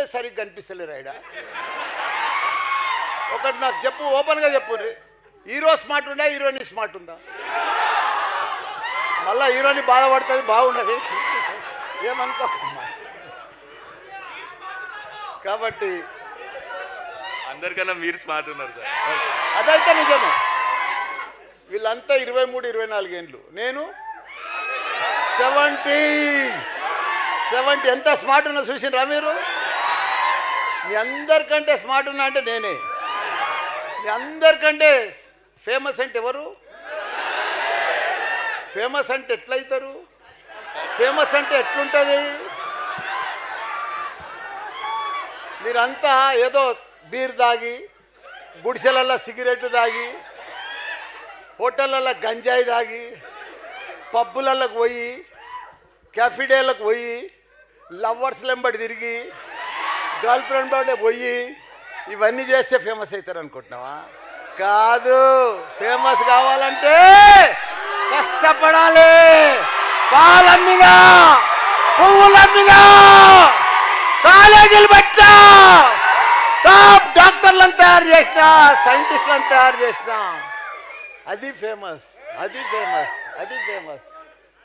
హీరోలే సరిగ్గా కనిపిస్తలేరు ఆయన ఒకటి నాకు చెప్పు ఓపెన్గా చెప్పు హీరో స్మార్ట్ ఉందా హీరోయిన్ స్మార్ట్ ఉందా మళ్ళా హీరోని బాధపడుతుంది బాగుండదు ఏమనుకోకమ్మా కాబట్టి అందరికన్నా మీరు స్మార్ట్ ఉన్నారు సార్ అదైతే నిజమే వీళ్ళంతా ఇరవై మూడు ఇరవై నాలుగు ఏండ్లు నేను సెవెంటీ సెవెంటీ ఎంత స్మార్ట్ ఉన్నా చూసినరా మీరు మీ అందరికంటే స్మార్ట్ ఉన్నా అంటే నేనే మీ అందరికంటే ఫేమస్ అంటే ఎవరు ఫేమస్ అంటే ఎట్లయితారు ఫేమస్ అంటే ఎట్లుంటుంది మీరంతా ఏదో బీర్ తాగి గుడిసెలల్లో సిగరెట్ తాగి హోటళ్ళల్లో గంజాయి తాగి పబ్బులలోకి పోయి క్యాఫిడేలకు పోయి లవర్స్ వెంబడి తిరిగి గర్ల్ ఫ్రెండ్ బర్త్డే పోయి ఇవన్నీ చేస్తే ఫేమస్ అవుతారు అనుకుంటున్నావా కాదు ఫేమస్ కావాలంటే కష్టపడాలి పాలమ్మిగా పువ్వులమ్మిగా కాలేజీలు పెట్టా టాప్ డాక్టర్లను తయారు చేసిన సైంటిస్టులను తయారు చేసిన అది ఫేమస్ అది ఫేమస్ అది ఫేమస్